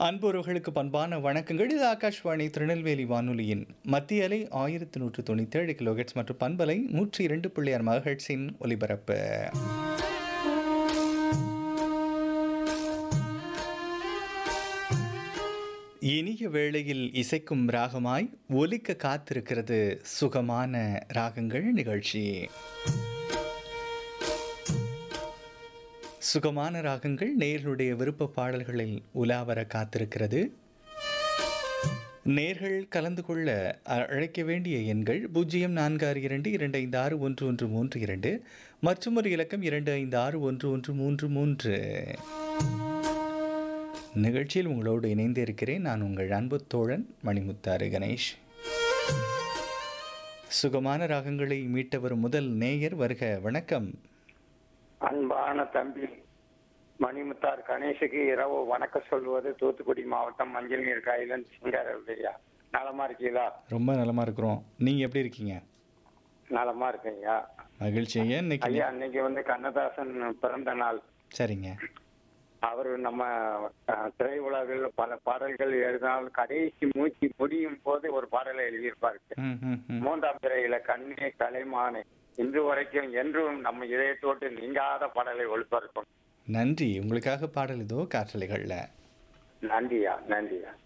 அன்புறவர்களுக்கு பண்பான வணக்கங்கள் இது ஆகாஷ்வாணி திருநெல்வேலி வானொலியின் மத்திய அலை ஆயிரத்தி நூற்று தொண்ணூற்றி ஏழு கிலோஹெட்ஸ் மற்றும் பண்பலை நூற்றி இரண்டு புள்ளியார் மகஹெட்ஸின் ஒலிபரப்பு இனிய வேளையில் இசைக்கும் ராகமாய் ஒலிக்க காத்திருக்கிறது சுகமான ராகங்கள் நிகழ்ச்சி சுகமான ராகங்கள் நேர்களுடைய விருப்ப பாடல்களில் உலாவர காத்திருக்கிறது நேர்கள் கலந்து கொள்ள அ- அழைக்க வேண்டிய எண்கள் பூஜ்ஜியம் நான்கு ஆறு இரண்டு இரண்டு ஐந்து ஆறு ஒன்று ஒன்று மூன்று இரண்டு மற்றும் ஒரு இலக்கம் இரண்டு ஐந்து ஆறு ஒன்று ஒன்று மூன்று மூன்று நிகழ்ச்சியில் உங்களோடு இணைந்து இருக்கிறேன் நான் உங்கள் அன்பு தோழன் மணிமுத்தாறு கணேஷ் சுகமான ராகங்களை மீட்ட வரும் முதல் நேயர் வருக வணக்கம் அன்பான தம்பி மணிமுத்தார் கணேஷுக்கு இரவு வணக்கம் சொல்வது தூத்துக்குடி மாவட்டம் மஞ்சள் நீர் காயிலன் சிங்காரவையா நலமா இருக்கீங்களா ரொம்ப நலமா இருக்கிறோம் நீங்க எப்படி இருக்கீங்க நலமா இருக்கீங்க மகிழ்ச்சி ஐயா இன்னைக்கு ஐயா அன்னைக்கு வந்து கண்ணதாசன் பிறந்த நாள் சரிங்க அவர் நம்ம அஹ், திரையுலகில் பல பாடல்கள் எழுதினால் கடைசி மூச்சு முடியும் போது ஒரு பாடலை எழுதியிருப்பாரு ம், ம், ம். மூன்றாம் திரையில கண்ணே கலைமானே இன்று வரைக்கும் என்றும் நம்ம இதயத்தோட்டு நீங்காத பாடலை ஒளிபரப்பும் நன்றி உங்களுக்காக பாடல் இதோ காற்றலைகள்ல நன்றியா நன்றியா